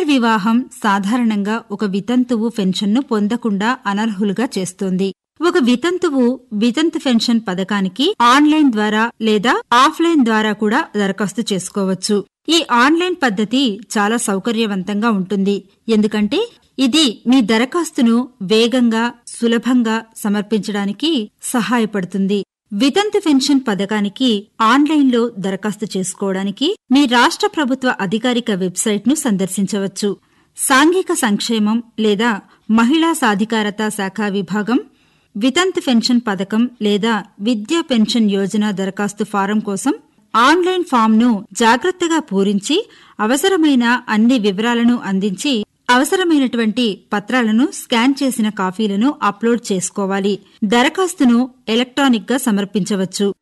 పునర్వివాహం సాధారణంగా ఒక వితంతువు పెన్షన్ను పొందకుండా అనర్హులుగా చేస్తోంది ఒక వితంతువు వితంతు పెన్షన్ పథకానికి ఆన్లైన్ ద్వారా లేదా ఆఫ్లైన్ ద్వారా కూడా దరఖాస్తు చేసుకోవచ్చు ఈ ఆన్లైన్ పద్ధతి చాలా సౌకర్యవంతంగా ఉంటుంది ఎందుకంటే ఇది మీ దరఖాస్తును వేగంగా సులభంగా సమర్పించడానికి సహాయపడుతుంది వితంతు పెన్షన్ పథకానికి ఆన్లైన్లో దరఖాస్తు చేసుకోవడానికి మీ రాష్ట్ర ప్రభుత్వ అధికారిక వెబ్సైట్ను సందర్శించవచ్చు సాంఘిక సంక్షేమం లేదా మహిళా సాధికారత శాఖ విభాగం వితంతు పెన్షన్ పథకం లేదా విద్యా పెన్షన్ యోజన దరఖాస్తు ఫారం కోసం ఆన్లైన్ ఫామ్ను జాగ్రత్తగా పూరించి అవసరమైన అన్ని వివరాలను అందించి అవసరమైనటువంటి పత్రాలను స్కాన్ చేసిన కాపీలను అప్లోడ్ చేసుకోవాలి దరఖాస్తును ఎలక్ట్రానిక్ గా సమర్పించవచ్చు